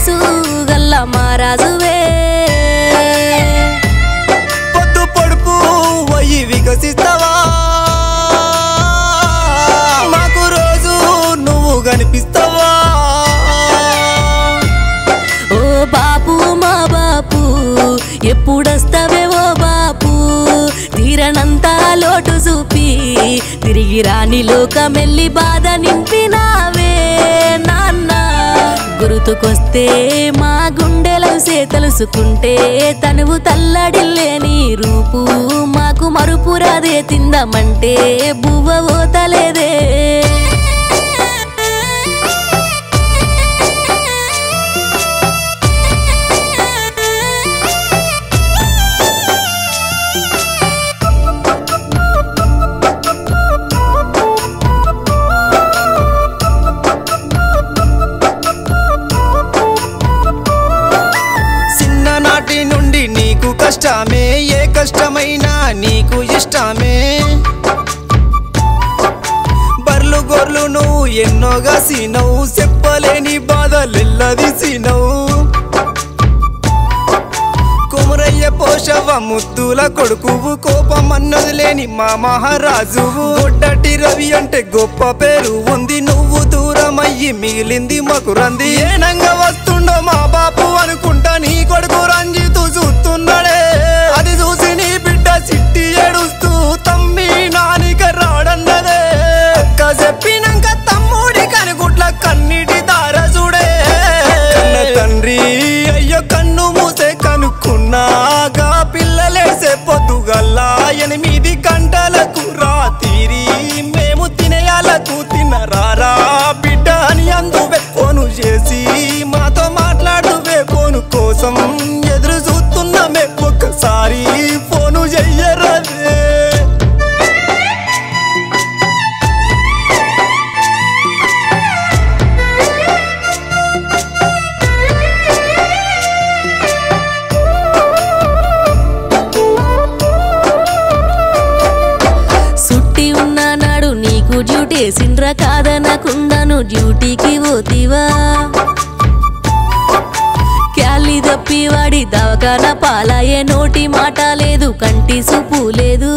వయసు గల్ల మారాజువే పొద్దు పొడుపు వయ్యి వికసిస్తావా మాకు రోజు నువ్వు కనిపిస్తావా ఓ బాపు మా బాపు ఎప్పుడొస్తావే ఓ బాపు తీరనంతా లోటు చూపి తిరిగి రాని లోకమెల్లి బాధ నింపినావే నాన్న గుర్తుకొస్తే మా గుండెలో సే తెలుసుకుంటే తనువు తల్లడిల్లే నీ రూపు మాకు మరుపురాదే తిందామంటే బువ్వ ఓతలేదే చిన్ననాటి నుండి నీకు కష్టమే ఏ కష్టమైనా నీకు ఇష్టమే బర్లు గొర్లు నువ్వు ఎన్నోగా సీనవు చెప్పలేని బాధలెల్లదీసినవు కుమరయ్య పోషవ ముద్దుల కొడుకువు కోపం అన్నది లేని మా మహారాజువు గొడ్డటి రవి అంటే గొప్ప పేరు ఉంది నువ్వు దూరమయ్యి మిగిలింది మాకు రంది ఏనంగా వస్తుండో మా బాపు అనుకుంటా నీ కొడుకు రంజితు చూస్తున్నాడే అది చూసి నీ బిడ్డ చిట్టి ఏడుస్తూ తమ్మి నానిక రాడన్నదే అక్క చెప్పినాక తమ్ముడి కనుగుట్ల కన్నీటి దార చూడే కన్న తండ్రి అయ్యో కన్ను మూసే కనుక్కున్నాగా పిల్లలేసే పొద్దుగల్లా ఎనిమిది గంటలకు రాతిరి మేము తినేయాలకు తినరారా బిడ్డ అని అందువే ఫోను చేసి మాతో మాట్లాడువే ఫోను కోసం ఎదురు చూస్తున్నామే ఒక్కసారి ఫోను చెయ్యరాదే సుట్టి ఉన్న నాడు నీకు డ్యూటీ సిండ్ర కాదనకుండాను డ్యూటీకి పోతివా క్యాలి తప్పి వాడి దవకాన పాలాయే నోటి మాట లేదు కంటి చూపు లేదు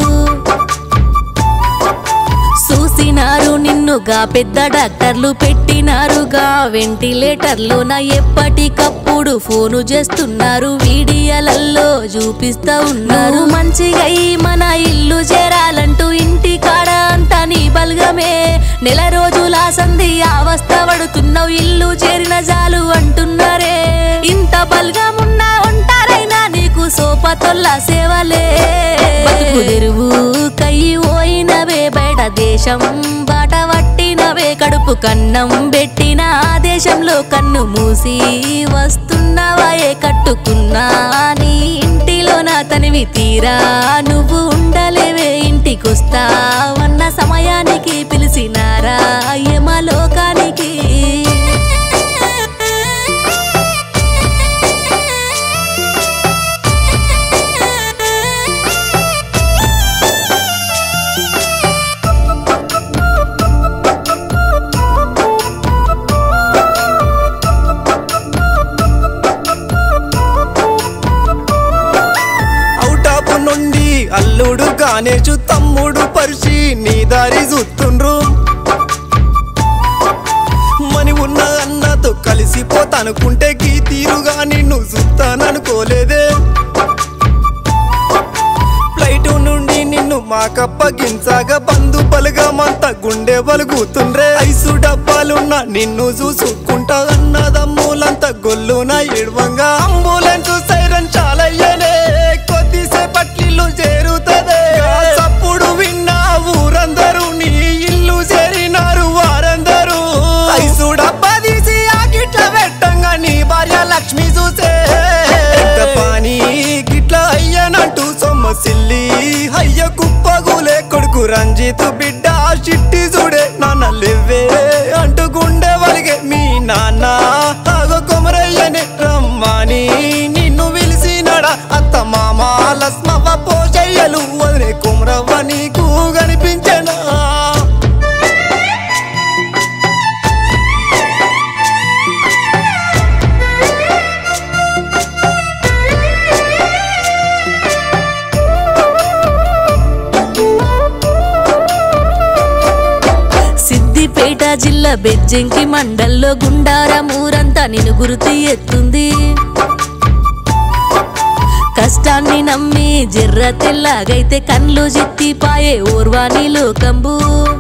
చూసినారు నిన్నుగా పెద్ద డాక్టర్లు పెట్టినారుగా వెంటిలేటర్లో నా ఎప్పటికప్పుడు ఫోను చేస్తున్నారు వీడియోలలో చూపిస్తా ఉన్నారు మంచిగా ఈ మన ఇల్లు చేరాలంటూ ఇంటి కాడ అంతా నీ బల్గమే నెల రోజుల సంధి అవస్థ పడుతున్నావు ఇల్లు చేరిన జాలు అంటున్నారే ఇంత బల్గమున్నా ఉంటారైనా నీకు సోపతొల్ల సేవలే బతుకు తెరువు కయ్యి పోయినవే బయట దేశం బాట పట్టినవే కడుపు కన్నం పెట్టిన ఆ దేశంలో కన్ను మూసి వస్తున్నవాయే కట్టుకున్నా నీ ఇంటిలో నా తనివి తీరా నువ్వు ఉండలేవే ఇంటికొస్తావన్న సమయానికి పిలిచినారా యమలోకానికి అవుటాపు నుండి అల్లుడు గానేచు తమ్ముడు పరిచి నీ దారి చూస్తుండ్రు మని ఉన్న అన్నతో కలిసిపోతానుకుంటే గీ తీరుగా నిన్ను చూస్తాననుకోలేదే ఫ్లైట్ నుండి నిన్ను మాకప్పగించగా బంధు బలగమంతా గుండె బలుగుతుండ్రే ఐసు డబ్బాలున్న నిన్ను చూసుకుంటా అన్నదమ్ములంతా గొల్లున ఎడవంగా అంబులెన్స్ సైరన్ చాలయ్యనే కొద్దిసేపట్లిల్లు చేరుతదే చప్పుడు విన్నా ఊరందరూ నీ ఇల్లు చేరినారు వారందరూ ఐసు డబ్బా తీసి ఆ గిట్ల పెట్టంగా నీ భార్య లక్ష్మి చూసే ఎంత పానీ గిట్ల అయ్యనంటూ సొమ్మసిల్లి అయ్య కుప్పగులే కొడుకు రంజిత్ బిడ్డ చిట్టి చూడే నాన్న లేవే అంటూ గుండె వలిగే మీ నాన్న ఆగో కొమరయ్యనే రమ్మని నిన్ను పిలిచినడా అత్త మామ లస్మవ పోషయ్యలు వదిలే కుమరవ్వ నీకు కనిపించనా బెజ్జంకి మండల్లో గుండారం ఊరంతా నిన్ను గుర్తు ఎత్తుంది కష్టాన్ని నమ్మి జర్ర తెల్లాగైతే కన్లు జిత్తిపాయే ఓర్వాణి లోకంబు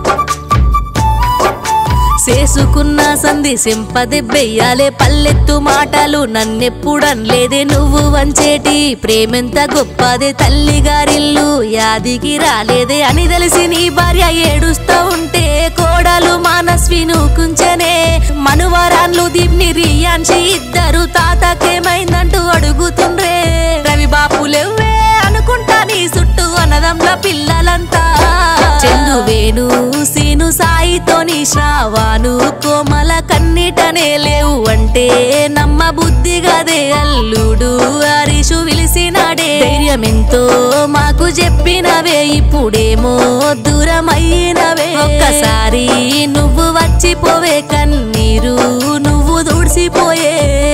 చేసుకున్న సంధి సింపదెబ్బెయ్యాలే పల్లెత్తు మాటలు నన్నెప్పుడన్లేదే నువ్వు వంచేటి ప్రేమెంత గొప్పదే తల్లిగారిల్లు యాదికి రాలేదే అని తెలిసి నీ భార్య ఏడుస్తా ఉంటే కోడలు మానస్వి నూకుంచనే మనువరాన్లు దీప్ని రియాన్షి ఇద్దరు తాతకేమైందంటూ అడుగుతుండ్రే రవి బాపులెవ్వే అనుకుంటా నీ చుట్టూ అనదంల పిల్లలంతా చెందు వేణు సీను సాయితోని శ్రావాను కోమల కన్నిటనే లేవు అంటే నమ్మ బుద్ధి గదే అల్లుడు హరీషు విలిసినాడే ధైర్యం ఎంతో మాకు చెప్పినవే ఇప్పుడేమో దూరం అయినవే ఒక్కసారి నువ్వు వచ్చిపోవే కన్నీరు నువ్వు దుడిసిపోయే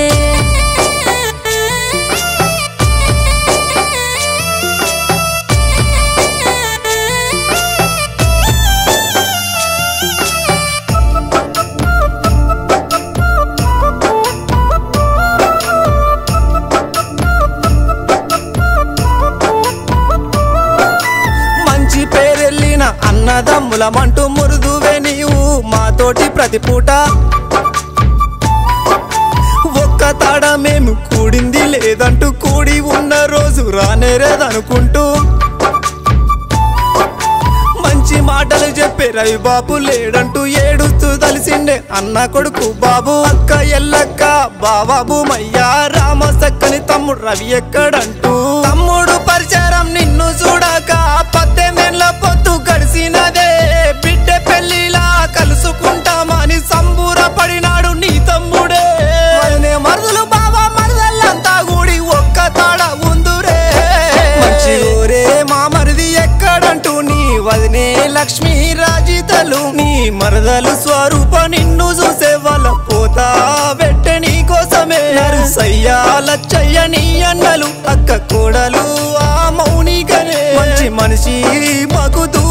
మంచి పేరెళ్ళిన అన్నదమ్ములమంటూ మురుదువే నీవు మాతోటి ప్రతి పూట ఒక్క తాడ మేము కూడింది లేదంటూ కూడి ఉన్న రోజు రానేరేదనుకుంటూ మంచి మాటలు చెప్పే రవి బాబు లేడంటూ ఏడుస్తూ తలిసిండే అన్న కొడుకు బాబు అక్క ఎల్లక్క బాబాబు మయ్యా రామ సక్కని తమ్ముడు రవి ఎక్కడంటూ తమ్ముడు పరిచారం నిన్ను చూడక పద్దెనిమిళ్ళ పొత్తు గడిసినదే బిడ్డ పెళ్లిలా కలుసుకుంటామని సంబూరపడినాడు నీ తమ్ముడే వదినే మరుదులు బాబా మరదల్లంతా కూడి ఒక్క తాడ ఉందురే మంచి ఊరే మా మరిది ఎక్కడంటూ నీ వదినే లక్ష్మీ రాజితలు నీ మరదలు స్వరూప నిన్ను చూసే వాళ్ళ పోతా పెట్టె నీ కోసమే నరుసయ్యా లచ్చయ్య నీ అన్నలు అక్క కోడలు ఆ మౌనికనే మంచి మనిషి మాకు దూరం